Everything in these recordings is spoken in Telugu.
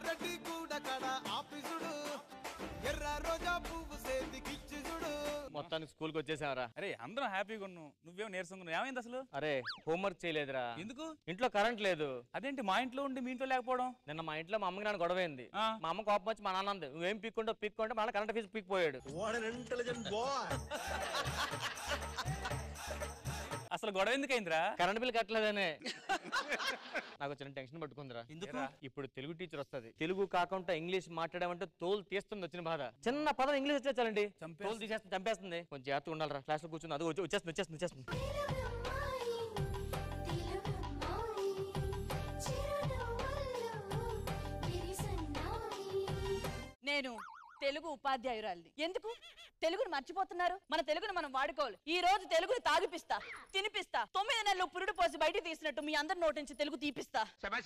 ఎర్రటి గూడ కడ ఆఫీసుడు ఎర్ర రోజా పువ్వు సేతికిచ్చి చూడు మొత్తానికి స్కూల్కి వచ్చేసావరా అరే అందరం హ్యాపీగా ఉన్నావు నువ్వేమో నీరసంగా ఉన్నావు ఏమైంది అసలు అరే హోంవర్క్ చేయలేదురా ఎందుకు ఇంట్లో కరెంట్ లేదు అదేంటి మా ఇంట్లో ఉండి మీ ఇంట్లో లేకపోవడం నిన్న మా ఇంట్లో మా అమ్మకి నాన్న గొడవ అయింది ఆ. మా అమ్మ కోపం వచ్చి మా నాన్న అంది నువ్వేం పీక్కుంటో పీక్కుంటే మళ్ళీ కరెంట్ ఫీజు పీక్కిపోయాడు అసలు గొడవ ఎందుకైందిరా కరెంట్ బిల్ కట్టలేదనే నాకు చిన్న టెన్షన్ పట్టుకుందిరా ఎందుకు ఇప్పుడు తెలుగు టీచర్ వస్తది తెలుగు కాకుండా ఇంగ్లీష్ మాట్లాడమంటే తోలు తీస్తుంది వచ్చిన బాధ చిన్న పదం ఇంగ్లీష్ వచ్చేసాలండి చంపేస్తుంది. తోలు తీసేస్తుంది చంపేస్తుంది కొంచెం జాగ్రత్తగా ఉండాలరా క్లాస్ లో కూర్చుంది అది వచ్చి- వచ్చేస్తుంది వచ్చేస్తుంది వచ్చేస్తుంది తెలుగమ్మాయి తెలుగమ్మాయి చిరునవ్వుల్లో విరిసన్నాయి నేను తెలుగు ఉపాధ్యాయురాలిని ఎందుకు తెలుగును మర్చిపోతున్నారు మన తెలుగును మనం వాడుకోవాలి ఈ రోజు తెలుగును తాగిపిస్తా తినిపిస్తా తొమ్మిది నెలలు పురుడు పోసి బయటికి తీసినట్టు మీ అందరి నోటి నుంచి తెలుగు తీపిస్తా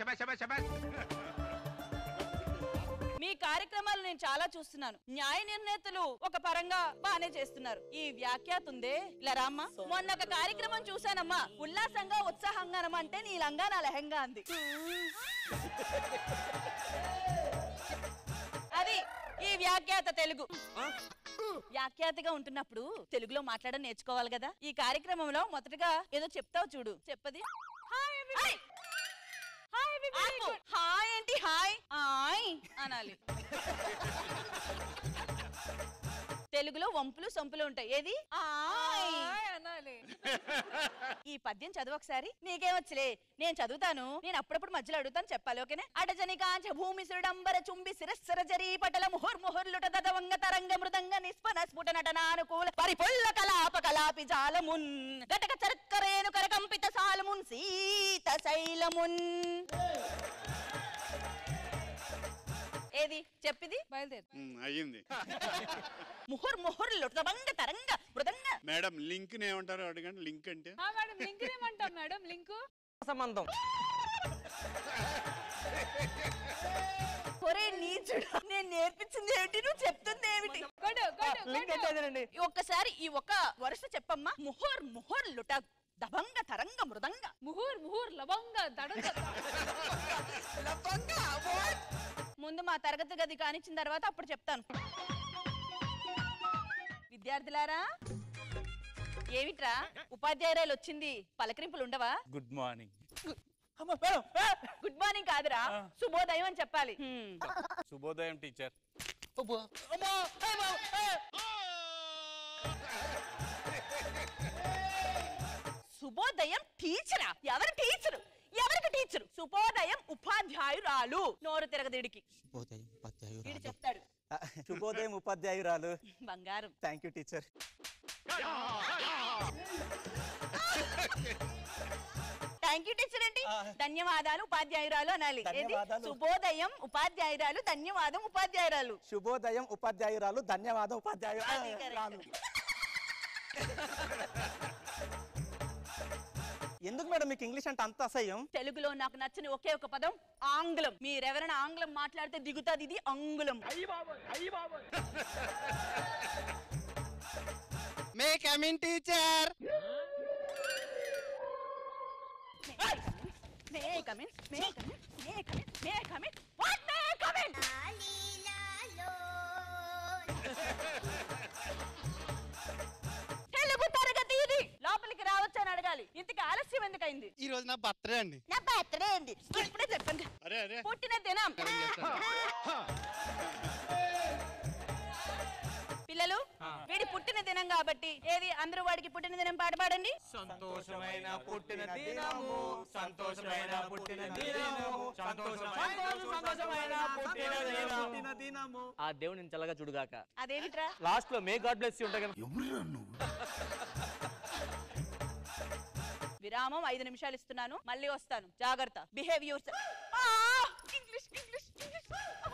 మీ కార్యక్రమాలు నేను చాలా చూస్తున్నాను న్యాయ నిర్ణేతలు ఒక పరంగా బానే చేస్తున్నారు ఈ వ్యాఖ్యాత ఉందే ఇలా రామ్మా మొన్న ఒక కార్యక్రమం చూశానమ్మా ఉల్లాసంగా ఉత్సాహంగానమ్మా అంటే నీ లంగా నా లెహంగా అంది అది ఈ వ్యాఖ్యాత తెలుగు వ్యాఖ్యాతగా ఉంటున్నప్పుడు తెలుగులో మాట్లాడడం నేర్చుకోవాలి కదా ఈ కార్యక్రమంలో మొదటగా ఏదో చెప్తావు చూడు చెప్పది హాయ్ ఆపు. హాయ్ ఏంటి హాయ్ హాయ్ అనాలి తెలుగులో వంపులు సొంపులు ఉంటాయి ఏది ఆయ్ అనాలి ఈ పద్యం చదువు ఒకసారి నీకేమొచ్చులే నేను చదువుతాను నేను అప్పుడప్పుడు మధ్యలో అడుగుతాను చెప్పాలి ఓకేనా అడజని కాంచ భూమి సుడంబర చుంబి శిరస్సర జరీ పటల ముహుర్ ముహుర్లుట దదవంగ తరంగ మృదంగ నిస్పన స్ఫుట నటనానుకూల పరిపుల్ల కలాప కలాపి జాలమున్ గటక చరక్కరేను కరకంపిత సాలమున్ సీత శైలమున్ ఏది చెప్పిది బయలుదేరు అయ్యింది ముహుర్ ముహుర్లు దవంగ తరంగ మృదంగ మేడం లింక్ ఏమంటారో అడగండి లింక్ అంటే ఆ, మేడం లింక్ ఏమంటాం మేడం లింక్ సంబంధం ఒరే నీచుడు నేను నేర్పించింది ఏమిటి నువ్వు చెప్తుంది ఏమిటి కొడు కొడు లింక్ కొడు. అంటే అదేనండి ఈ ఒక్కసారి ఈ ఒక్క వరుస చెప్పమ్మా ముహుర్ ముహుర్ లుట దభంగ తరంగ మృదంగ ముహూర్ ముహూర్ లవంగ దడంగ ముందు మా తరగతి గది కానిచ్చిన తర్వాత అప్పుడు చెప్తాను విద్యార్థులారా ఏమిట్రా ఉపాధ్యాయురాలు వచ్చింది పలకరింపులు ఉండవా గుడ్ మార్నింగ్ గుడ్ మార్నింగ్ కాదురా శుభోదయం అని చెప్పాలి హ్మ్. శుభోదయం టీచర్ శుభోదయం టీచరా ఎవరు టీచరు ఎవరికి టీచరు శుభోదయం ఉపాధ్యాయురాలు నోరు తిరగదిడికి శుభోదయం వీడు ఉపాధ్యాయురాలు చెప్తాడు ఆ, శుభోదయం ఉపాధ్యాయురాలు బంగారం thank you teacher thank you teacher ఏంటి ధన్యవాదాలు ఉపాధ్యాయురాలు అనాలి ఏది? ధన్యవాదాలు. శుభోదయం ఉపాధ్యాయురాలు ధన్యవాదం ఉపాధ్యాయురాలు శుభోదయం ఉపాధ్యాయురాలు ధన్యవాదం ఉపాధ్యాయురాలు అది correct. ఎందుకు మేడం మీకు ఇంగ్లీష్ అంటే అంత అసహ్యం తెలుగులో నాకు నచ్చని ఒకే ఒక పదం ఆంగ్లం మీరెవరైనా ఆంగ్లం మాట్లాడితే దిగుతుంది ఇది అంగుళం may come in teacher may come in may come in may come in may come in what may come in Telugu తరగతి ఇది లోపలికి రావచ్చు అని అడగాలి ఇంతకి ఆలస్యం ఎందుకైంది ఈ రోజు నా బర్త్డే అండి నా బర్త్డే అండి ఇప్పుడే చెప్పండి అరే అరే పుట్టిన దినం పిల్లలు వీడి పుట్టిన దినం కాబట్టి ఏది అందరూ వాడికి పుట్టిన దినం పాట పాడండి సంతోషమైన పుట్టిన దినము సంతోషమైన పుట్టిన దినము సంతోషమైన సంతోషమైన పుట్టిన దినము ఆ దేవుని చల్లగా చూడుగాక అదేమిట్రా లాస్ట్ లో మే గాడ్ బ్లెస్ ఉంటాయి కదా విరామం ఐదు నిమిషాలు ఇస్తున్నాను మళ్ళీ వస్తాను జాగ్రత్త behave your English English English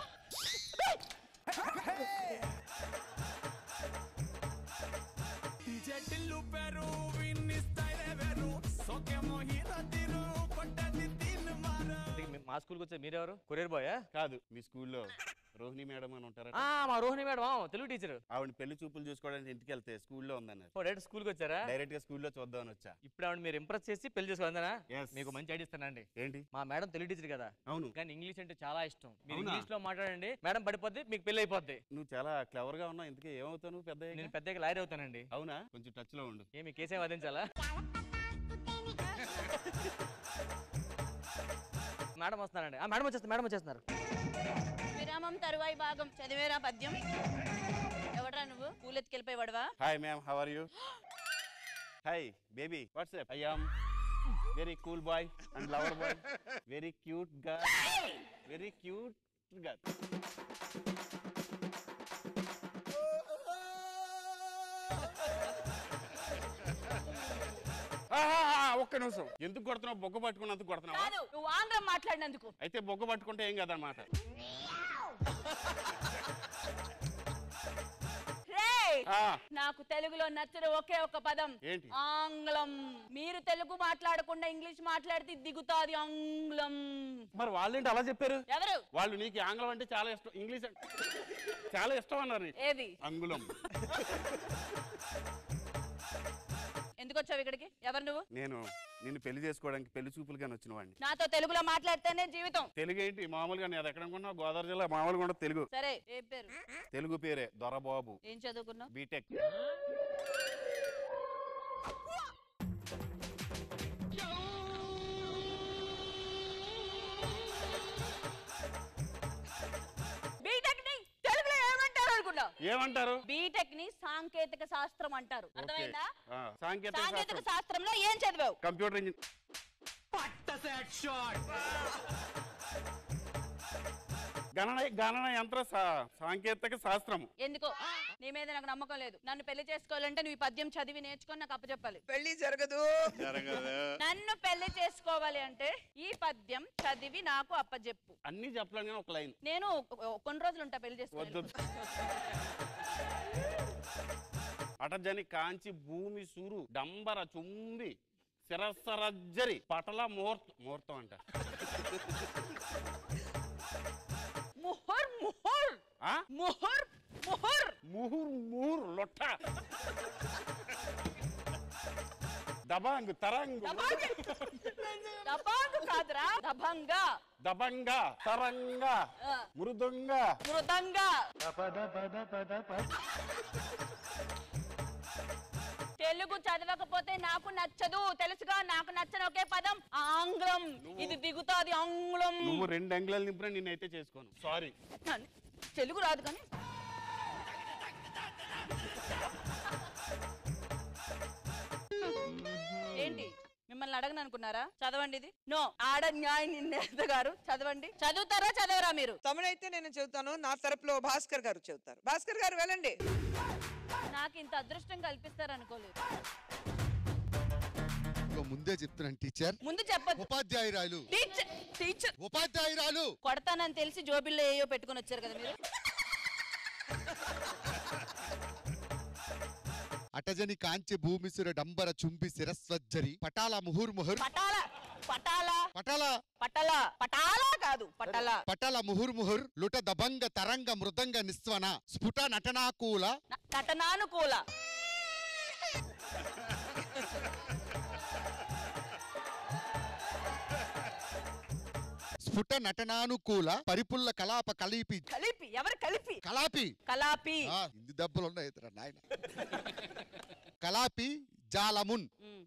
చెట్టిల్లు పెరు విన్ని స్టైల్ వేరు సోకేమో హీరో తీరు కొట్టది తిన్ మారు ఇంతకీ మీ- మా స్కూల్కి వచ్చే మీరెవరు కొరియర్ బాయా కాదు మీ స్కూల్లో రోహిణి మేడం అని ఉంటారా ఆ మా రోహిణి మేడం ఆ, తెలుగు టీచర్ ఆవిడ పెళ్లి చూపులు చూసుకోవడానికి ఇంటికి వెళ్తే స్కూల్లో ఉందన్నారు డైరెక్ట్ స్కూల్కి వచ్చారా డైరెక్ట్ గా స్కూల్లో చూద్దామని వచ్చా ఇప్పుడు ఆవిడ మీరు ఇంప్రెస్ చేసి పెళ్లి చేసుకోవాలనా Yes. మీకు మంచి ఐడియా ఇస్తానండి ఏంటి మా మేడం తెలుగు టీచర్ కదా అవును కానీ ఇంగ్లీష్ అంటే చాలా ఇష్టం మీరు అవునా? ఇంగ్లీష్ లో మాట్లాడండి మేడం పడిపోద్ది మీకు పెళ్లి అయిపోద్ది నువ్వు చాలా క్లవర్ గా ఉన్నావు ఇంతకీ ఏమవుతావు నువ్వు పెద్ద నేను పెద్దగా లాయర్ అవుతానండి అవునా కొంచెం టచ్ లో ఉండు ఏమి కేసే వాదించాలా మేడం వస్తున్నారండి ఆ మేడం వచ్చేస్తారు మేడం వచ్చేస్తున్నారు విరామం తరువాయి భాగం చదివేరా పద్యం ఎవడ్రా నువ్వు పూలెత్తుకెళ్ళిపోయి hi ma'am how are you hi baby what's up I am very cool boy and lover boy very cute గా వెరీ క్యూట్ గా ఒక్క నిమిషం ఎందుకు కొడుతున్నావు బొగ్గ పట్టుకున్నందుకు కొడుతున్నావా కాదు నువ్వు ఆంధ్రం మాట్లాడినందుకు అయితే బొగ్గ పట్టుకుంటే ఏం కదన్నమాట రేయ్! ఆ, నాకు తెలుగులో నచ్చిన ఒకే ఒక పదం ఏంటి? ఆంగ్లం మీరు తెలుగు మాట్లాడకుండా ఇంగ్లీష్ మాట్లాడితే దిగుతాది ఆంగ్లం మరి వాళ్ళేంటి అలా చెప్పారు ఎవరు వాళ్ళు నీకు ఆంగ్లం అంటే చాలా ఇష్టం ఇంగ్లీష్ అంటే చాలా ఇష్టం అన్నారు నీకు. ఏది అంగుళం ఎందుకు వచ్చావు ఇక్కడికి ఎవరు నువ్వు నేను నిన్ను పెళ్లి చేసుకోవడానికి పెళ్లి చూపులుగానే వచ్చిన వాడిని నాతో తెలుగులో మాట్లాడితేనే జీవితం తెలుగు ఏంటి మామూలుగా నేను అది ఎక్కడ అనుకున్నా గోదావరి జిల్లా మామూలుగా ఉండదు తెలుగు సరే ఏ పేరు తెలుగు పేరే దొరబాబు ఏం చదువుకున్నావు బీటెక్ బీటెక్ ని తెలుగులో ఏమంటారు అనుకున్నావు ఏమంటారు బీటెక్ ని సాంకేతిక శాస్త్రం అంటారు ఓకే అర్థమైందా ఆ, సాంకేతిక సాంకేతిక శాస్త్రం శాస్త్రంలో ఏం చదివావు కంప్యూటర్ ఇంజిన్ గణన గణన యంత్ర సా- సాంకేతిక శాస్త్రము ఎందుకో నీ మీద నాకు నమ్మకం లేదు నన్ను పెళ్లి చేసుకోవాలంటే నువ్వు ఈ పద్యం చదివి నేర్చుకొని నాకు అప్పచెప్పాలి పెళ్లి జరగదు జరగదు నన్ను పెళ్లి చేసుకోవాలి అంటే ఈ పద్యం చదివి నాకు అప్పచెప్పు అన్ని చెప్పలేను కానీ ఒక లైన్ నేను ఒ- కొన్ని రోజులు ఉంటా పెళ్లి వద్దు చేసుకోవాలి అటజని కాంచి భూమి సూరు డంబర చుంబి శిరస్సరజ్జరి పటల ముహూర్తం ముహూర్తం అంట ముహుర్ ముహుర్ ఆ? ముహుర్ ముహుర్ ముహుర్ ముహుర్ లొట్ట దబాంగ్ తరంగ్ దబాంగ్ దబాంగ్ కాదురా దభంగా దబంగ తరంగ ఆ, మృదంగ మృదంగా తెలుగు చదవకపోతే నాకు నచ్చదు తెలుసుగా నాకు నచ్చని ఒకే పదం ఆంగ్లం ఇది దిగుతాది ఆంగ్లం నువ్వు రెండు అంగుళాలు నింపినా నిన్నైతే చేసుకోను సారీ కానీ తెలుగు రాదు కానీ ఏంటి మిమ్మల్ని అడగను అనుకున్నారా చదవండి ఇది నో ఆడ న్యాయ నిర్ణేత గారు చదవండి చదువుతారా చదవరా మీరు తమిళైతే నేను చెబుతాను నా తరపులో భాస్కర్ గారు చెబుతారు భాస్కర్ గారు వెళ్ళండి నాకు ఇంత అదృష్టం కల్పిస్తారు అనుకోలేదు ఇదిగో ముందే చెప్తున్నాను టీచర్ ముందు చెప్పదు ఉపాధ్యాయురాలు టీచర్ టీచర్ ఉపాధ్యాయురాలు కొడతానని తెలిసి జోబిల్లో ఏయో పెట్టుకొని వచ్చారు కదా మీరు అటజని కాంచె భూమిసుర డంబర చుంబి శిరస్వజ్జరి పటాల ముహుర్ ముహుర్ పటాల పటాల పటాల పటల పటాల కాదు పటల పటాల ముహుర్ ముహుర్ లుట దబంగ తరంగ మృదంగ నిస్వన స్ఫుట నటనాకూల న- నటనానుకూల స్ఫుట నటనానుకూల పరిపుల్ల కలాప కలిపి కలిపి ఎవరు కలిపి కలాపి కలాపి ఆ, ఇన్ని దెబ్బలు ఉన్నాయి నాయన కలాపి జాలమున్ ఉమ్.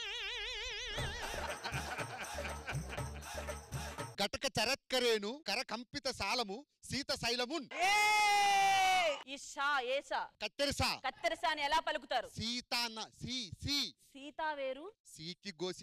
గటక చరత్కరేను కర కంపిత సాలము సీత శైలమున్ ఇషా ఏసా కత్తెరసా కత్తెరసా అని ఎలా పలుకుతారు సీతాన్న సీ సీ సీతా వేరు సీకి గోసి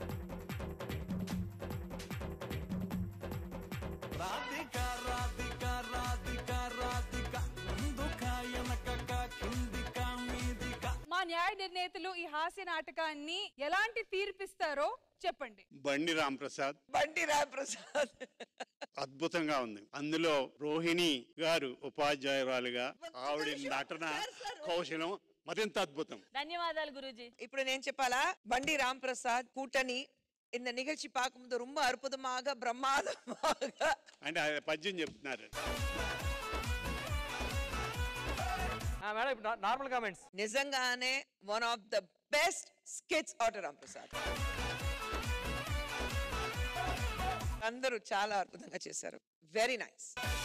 రాధిక రాధిక రాధిక రాధిక ముందుక వెనకక కిందిక మీదిక మా న్యాయ నిర్ణేతలు ఈ హాస్య నాటకాన్ని ఎలాంటి తీర్పిస్తారో చెప్పండి బండి రాంప్రసాద్ బండి రాయప్రసాద్ అద్భుతంగా ఉంది అందులో రోహిణి గారు ఉపాధ్యాయురాలుగా ఆవిడ నటన కౌశలం మరింత అద్భుతం ధన్యవాదాలు గురూజీ ఇప్పుడు నేను చెప్పాలా బండి రాంప్రసాద్ கூட்டணி இந்த நிகழ்ச்சி பார்க்கும்போது ரொம்ப அற்புதமாக பிரம்மாதமாக అంటే ఆ పద్యం చెప్తున్నారు మేడం ఇప్పుడు నార్మల్ కామెంట్స్ నిజంగానే one of the best skits ఆట రాంప్రసాద్ అందరూ చాలా అద్భుతంగా చేశారు వెరీ నైస్